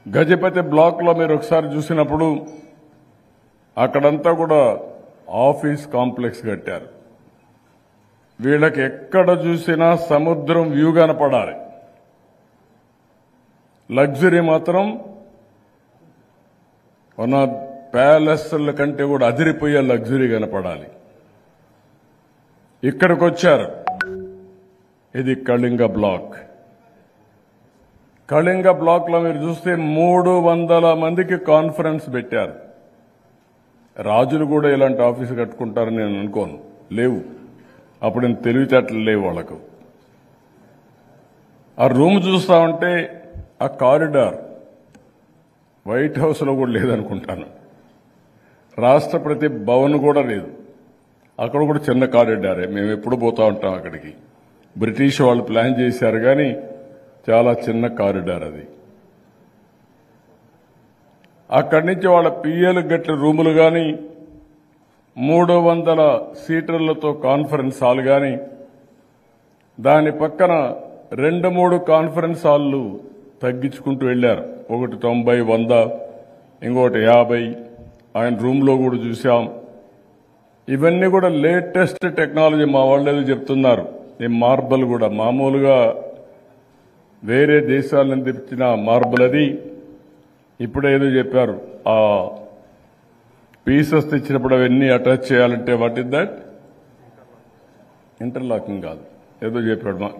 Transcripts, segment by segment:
Gajapati black లో మీరు ఒకసారి చూసినప్పుడు అక్కడంతా కూడా ఆఫీస్ కాంప్లెక్స్ కట్టారు వీళ్ళకి ఎక్కడ చూసినా సముద్రం వ్యూ కనపడాలి లగ్జరీ మాత్రం మన ప్యాలెస్ల కంటే కూడా అదిరిపోయే లగ్జరీ కనపడాలి ఇక్కడికి వచ్చారు ఇది కళింగ బ్లాక్ కళింగ బ్లాక్ లో మీరు చూస్తే మూడు వందల మందికి కాన్ఫరెన్స్ పెట్టారు రాజులు కూడా ఇలాంటి ఆఫీసు కట్టుకుంటారని నేను అనుకోను లేవు అప్పుడు నేను తెలివితేటలు లేవు వాళ్ళకు ఆ రూమ్ చూస్తా ఉంటే ఆ కారిడార్ వైట్ హౌస్లో కూడా లేదనుకుంటాను రాష్ట్రపతి భవన్ కూడా లేదు అక్కడ కూడా చిన్న కారిడారే మేము ఎప్పుడు పోతా ఉంటాం అక్కడికి బ్రిటిష్ వాళ్ళు ప్లాన్ చేశారు కానీ చాలా చిన్న కారిడార్ అది అక్కడి నుంచి వాళ్ళ పిఎల్ గట్ల రూములు కానీ మూడు వందల సీటర్లతో కాన్ఫరెన్స్ హాల్ కానీ దాని పక్కన రెండు మూడు కాన్ఫరెన్స్ హాళ్ళు తగ్గించుకుంటూ వెళ్ళారు ఒకటి తొంభై వంద ఇంకోటి యాభై ఆయన రూమ్లో కూడా చూసాం ఇవన్నీ కూడా లేటెస్ట్ టెక్నాలజీ మా వాళ్ళు ఏదో చెప్తున్నారు ఈ మార్బల్ కూడా మామూలుగా వేరే దేశాల నుంచి తెచ్చిన మార్బల్ అది ఇప్పుడే ఏదో చెప్పారు ఆ పీసెస్ తెచ్చినప్పుడు అవన్నీ అటాచ్ చేయాలంటే వాట్ ఇస్ దట్ ఇంటర్లాకింగ్ కాదు ఏదో చెప్పాడు మా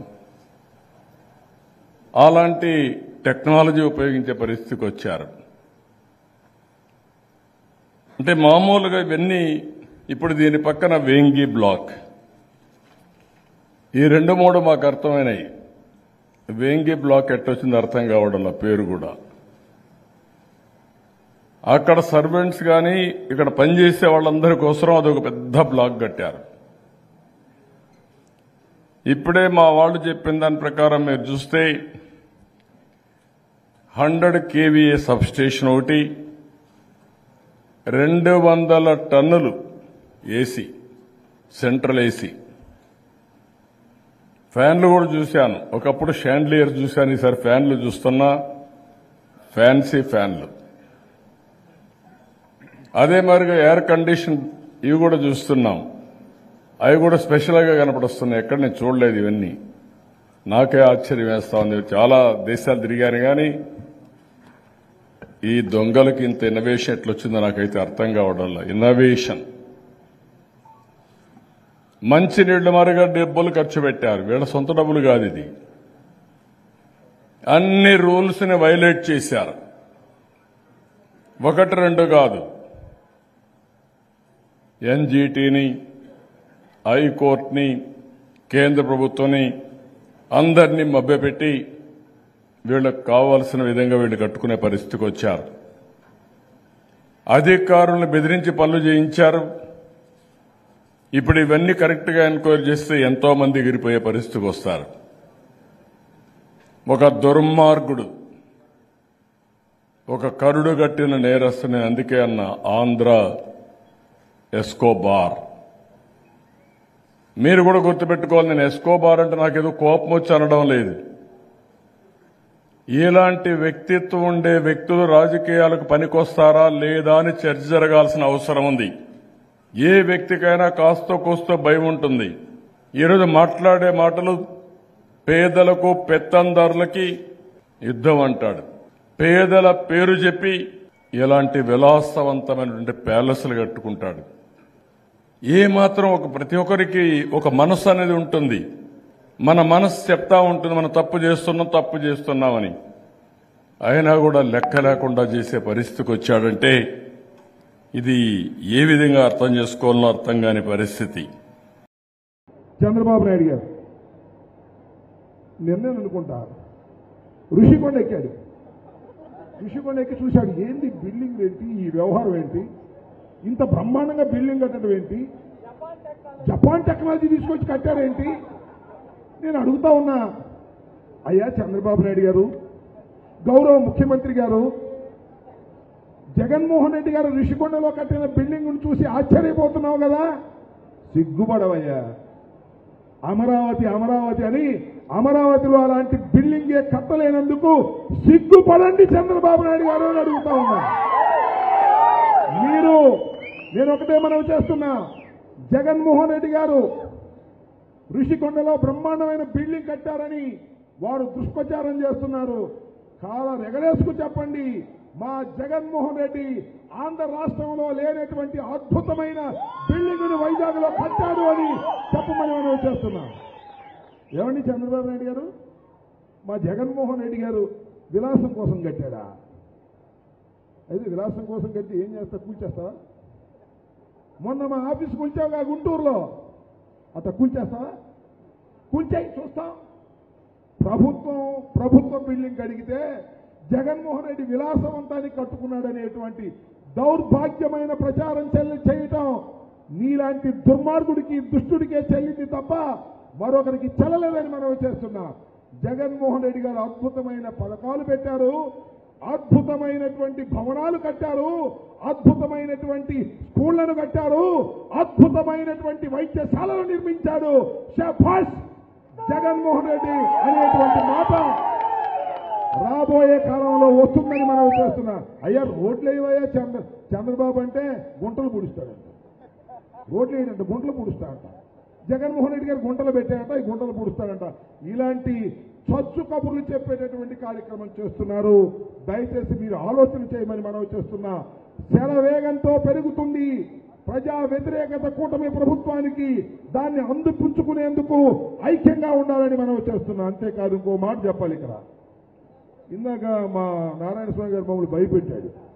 అలాంటి టెక్నాలజీ ఉపయోగించే పరిస్థితికి వచ్చారు అంటే మామూలుగా ఇవన్నీ ఇప్పుడు దీని పక్కన వేంగి బ్లాక్ ఈ రెండు మూడు మాకు అర్థమైనాయి వేంగి బ్లాక్ ఎట్టొచ్చింది అర్థం కావడంలో పేరు కూడా అక్కడ సర్వెంట్స్ కానీ ఇక్కడ పనిచేసే వాళ్ళందరి కోసం అదొక పెద్ద బ్లాక్ కట్టారు ఇప్పుడే మా వాళ్ళు చెప్పిన దాని ప్రకారం మీరు చూస్తే హండ్రెడ్ కేవీఏ సబ్ స్టేషన్ ఒకటి రెండు వందల టన్నులు ఏసీ సెంట్రల్ ఏసీ ఫ్యాన్లు కూడా చూశాను ఒకప్పుడు షాండ్లియర్ చూశాను ఈసారి ఫ్యాన్లు చూస్తున్నా ఫ్యాన్సీ ఫ్యాన్లు అదే మరిగా ఎయిర్ కండిషన్ ఇవి కూడా చూస్తున్నాం అవి కూడా స్పెషల్గా కనపడొస్తున్నాయి ఎక్కడ నేను చూడలేదు ఇవన్నీ నాకే ఆశ్చర్యం వేస్తా ఉంది చాలా దేశాలు తిరిగాను కానీ ఈ దొంగలకి ఇంత ఇన్నోవేషన్ ఎట్లా వచ్చిందో నాకైతే అర్థం కావడంలో ఇన్నోవేషన్ మంచి నీళ్లు మరుగా డబ్బులు ఖర్చు పెట్టారు వీళ్ళ సొంత డబ్బులు కాదు ఇది అన్ని రూల్స్ ని వైలేట్ చేశారు ఒకటి రెండు కాదు ఎన్జీటీని హైకోర్టుని కేంద్ర ప్రభుత్వాన్ని అందరినీ మభ్యపెట్టి వీళ్ళకు కావాల్సిన విధంగా వీళ్ళు కట్టుకునే పరిస్థితికి వచ్చారు అధికారులను బెదిరించి పనులు చేయించారు ఇప్పుడు ఇవన్నీ కరెక్ట్గా ఎంక్వైరీ చేస్తే ఎంతో మంది ఎగిరిపోయే పరిస్థితికి వస్తారు ఒక దుర్మార్గుడు ఒక కరుడు కట్టిన నేరస్తుని అందుకే అన్న ఆంధ్ర ఎస్కోబార్ మీరు కూడా గుర్తుపెట్టుకోవాలి నేను ఎస్కోబార్ అంటే నాకేదో కోపం వచ్చి అనడం లేదు ఇలాంటి వ్యక్తిత్వం ఉండే వ్యక్తులు రాజకీయాలకు పనికొస్తారా లేదా అని చర్చ జరగాల్సిన అవసరం ఉంది ఏ వ్యక్తికైనా కాస్తో కోస్తో భయం ఉంటుంది ఈరోజు మాట్లాడే మాటలు పేదలకు పెత్తందారులకి యుద్ధం అంటాడు పేదల పేరు చెప్పి ఇలాంటి విలాసవంతమైనటువంటి ప్యాలెస్లు కట్టుకుంటాడు ఏ మాత్రం ఒక ప్రతి ఒక్కరికి ఒక మనస్సు అనేది ఉంటుంది మన మనస్సు చెప్తా ఉంటుంది మనం తప్పు చేస్తున్నాం తప్పు చేస్తున్నామని అయినా కూడా లెక్క లేకుండా చేసే పరిస్థితికి వచ్చాడంటే ఇది ఏ విధంగా అర్థం చేసుకోవాలో అర్థం కాని పరిస్థితి చంద్రబాబు నాయుడు గారు నిర్ణయం అనుకుంటా ఋషికొండ ఎక్కాడు ఋషికొండ ఎక్కి చూశాడు ఏంది బిల్డింగ్ ఏంటి ఈ వ్యవహారం ఏంటి ఇంత బ్రహ్మాండంగా బిల్డింగ్ కట్టడం ఏంటి జపాన్ టెక్నాలజీ తీసుకొచ్చి కట్టారేంటి నేను అడుగుతా ఉన్నా అయ్యా చంద్రబాబు నాయుడు గారు గౌరవ ముఖ్యమంత్రి గారు జగన్మోహన్ రెడ్డి గారు ఋషికొండలో కట్టిన బిల్డింగ్ చూసి ఆశ్చర్యపోతున్నావు కదా సిగ్గుపడవయ్యా అమరావతి అమరావతి అని అమరావతిలో అలాంటి బిల్డింగే కట్టలేనందుకు సిగ్గుపడండి చంద్రబాబు నాయుడు గారు అని అడుగుతా ఉన్నా మీరు నేను ఒకటే మనం చేస్తున్నా జగన్మోహన్ రెడ్డి గారు ఋషికొండలో బ్రహ్మాండమైన బిల్డింగ్ కట్టారని వారు దుష్ప్రచారం చేస్తున్నారు కాల ఎగరేసుకు చెప్పండి మా జగన్మోహన్ రెడ్డి ఆంధ్ర రాష్ట్రంలో లేనటువంటి అద్భుతమైన బిల్డింగ్ ను వైజాగ్ లో కట్టాడు అని చెప్పమని మనం చేస్తున్నాం ఏమండి చంద్రబాబు నాయుడు గారు మా జగన్మోహన్ రెడ్డి గారు విలాసం కోసం కట్టాడా అయితే విలాసం కోసం కట్టి ఏం చేస్తా కూల్చేస్తావా మొన్న మా ఆఫీస్ కూల్చావుగా గుంటూరులో అట్ట కూల్చేస్తావా కూల్చాయి చూస్తాం ప్రభుత్వం ప్రభుత్వ బిల్డింగ్ అడిగితే జగన్మోహన్ రెడ్డి విలాసవంతాన్ని కట్టుకున్నాడనేటువంటి దౌర్భాగ్యమైన ప్రచారం చెల్లి చేయటం నీలాంటి దుర్మార్గుడికి దుష్టుడికే చెల్లింది తప్ప మరొకరికి చెల్లలేదని మనం చేస్తున్నాం జగన్మోహన్ రెడ్డి గారు అద్భుతమైన పథకాలు పెట్టారు అద్భుతమైనటువంటి భవనాలు కట్టారు అద్భుతమైనటువంటి స్కూళ్లను కట్టారు అద్భుతమైనటువంటి వైద్యశాలలు నిర్మించాడు షాబాష్ జగన్మోహన్ రెడ్డి అనేటువంటి మాట రాబోయే కాలంలో వస్తుందని మనం చేస్తున్నాం అయ్యా రోడ్లు వేయవయ్యా చంద్ర చంద్రబాబు అంటే గుంటలు పూడుస్తాడంట రోడ్లు వేయడంట గుంటలు పూడుస్తాడంట జగన్మోహన్ రెడ్డి గారు గుంటలు పెట్టాడంట ఈ గుంటలు పూడుస్తాడంట ఇలాంటి చచ్చు కబుర్లు చెప్పేటటువంటి కార్యక్రమం చేస్తున్నారు దయచేసి మీరు ఆలోచన చేయమని మనం చేస్తున్నా శరవేగంతో పెరుగుతుంది ప్రజా వ్యతిరేకత కూటమి ప్రభుత్వానికి దాన్ని అందిపుచ్చుకునేందుకు ఐక్యంగా ఉండాలని మనం చేస్తున్నాం అంతేకాదు ఇంకో మాట చెప్పాలి ఇక్కడ ఇందాక మా నారాయణ స్వామి గారు మమ్మల్ని భయపెట్టాడు